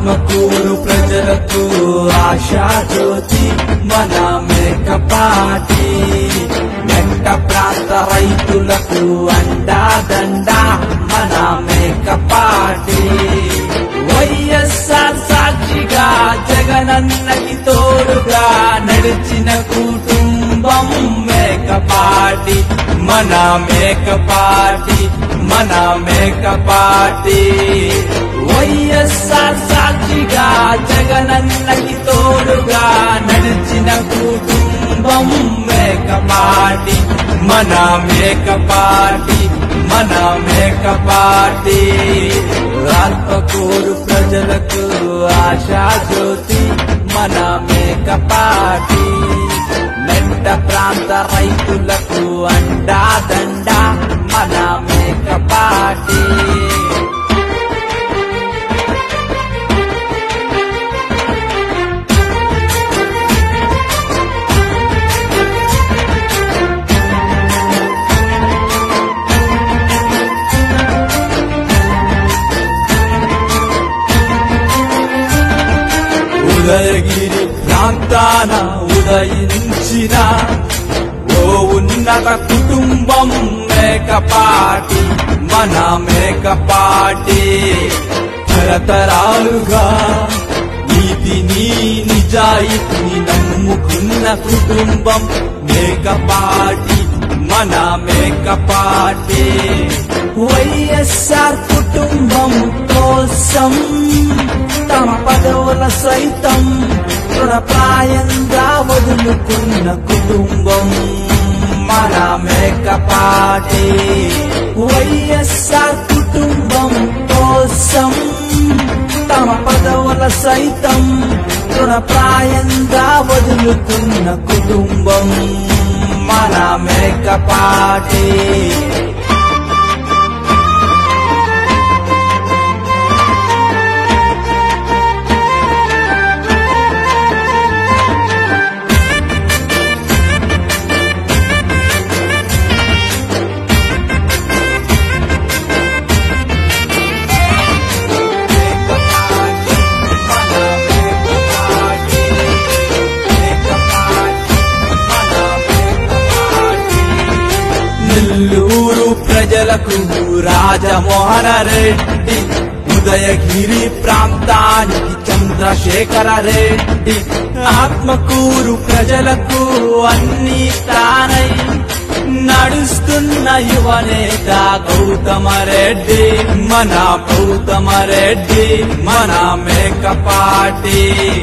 ఆత్మకూరు ప్రజలకు ఆశా జ్యోతి మన మేకపాటి మెట్ట ప్రాంత రైతులకు అండాదండ మన మేకపాటి వైఎస్ఆర్ సాక్షిగా జగనన్నకి తోడుగా నడిచిన కుటుంబం మేకపాటి మన మేకపాటి మన మేకపాటి వైఎస్ఆర్ సాక్షిగా జగనన్నకి తోడుగా నడిచిన కుటుంబం మేకపాటి మన మేకపాటి మన మేకపాటి ఆత్మకూరు ప్రజలకు ఆశా జ్యోతి మన మేకపాటి మెట్ట ప్రాంత రైతులకు అండాదండ మన మేకపాటి ఉదయగిరి ప్రాంతాన ఉదయించిన ఓ ఉన్నత కుటుంబం మేకపాటి మన మేకపాటి తరతరాలుగా నీతిని నిజాయితీని నమ్ముకున్న కుటుంబం మేకపాటి మన మేకపాటి వైఎస్ఆర్ కుటుంబం కోసం తమ పదవుల సైతం తృణప్రాయంగా వదులుకున్న కుటుంబం మన మేకపాటి వైఎస్ఆర్ కుటుంబం కోసం తమ పదవుల సైతం తృణప్రాయంగా వదులుకున్న కుటుంబం మన మేకపాటి నెల్లూరు ప్రజలకు రాజమోహన రెడ్డి ఉదయగిరి ప్రాంతానికి చంద్రశేఖర రెడ్డి ఆత్మకూరు ప్రజలకు అన్ని తానై నడుస్తున్న యువనేత గౌతమ రెడ్డి మన గౌతమ రెడ్డి మన మేకపాటి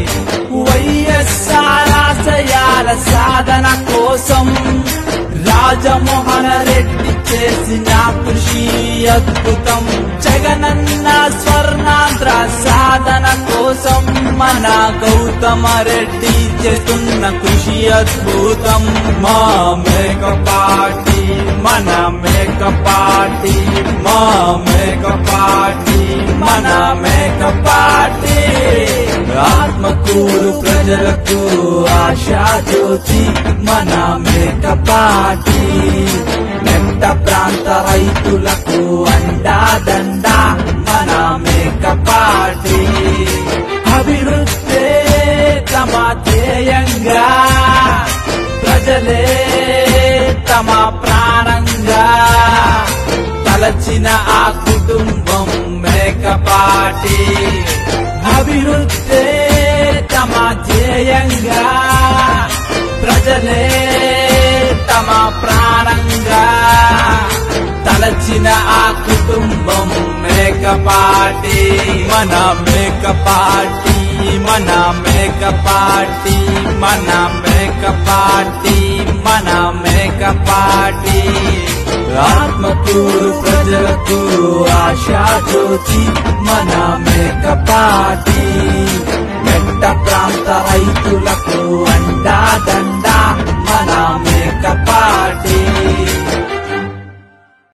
వైఎస్ఆర్ ఆశయాల సాధన కోసం రాజమోహన రెడ్డి చేసిన కృషి అద్భుతం జగనన్న స్వర్ణాంధ్ర సాధన కోసం మన గౌతమ రెడ్డి చేస్తున్న కృషి అద్భుతం మా మేకపాటి మన మేకపాటి మా మేకపాటి మన మేకపాటి ఆత్మకూరు ప్రజలకు ఆశా జ్యోతి మన మేకపాటి మెట్ట ప్రాంత రైతులకు అండాదండ మన మేకపాటి అభివృద్ధి తమ ధ్యేయంగా ప్రజలే తమ ప్రాణంగా తలచిన ఆ కుటుంబం మేకపాటి అభివృద్ధి తమ ధ్యేయంగా ప్రజలే తమ ప్రాణంగా తలచిన ఆ కుటుంబం మేకపాటి మన మేకపాటి మన మేకపాటి మన మేకపాటి మన మేకపాటి ఆత్మకూరు ప్రజలకు ఆశా జ్యోతి మన మేకపాటి మెట్ట ప్రాంత రైతులకు అండాదండ మన మేకపాటి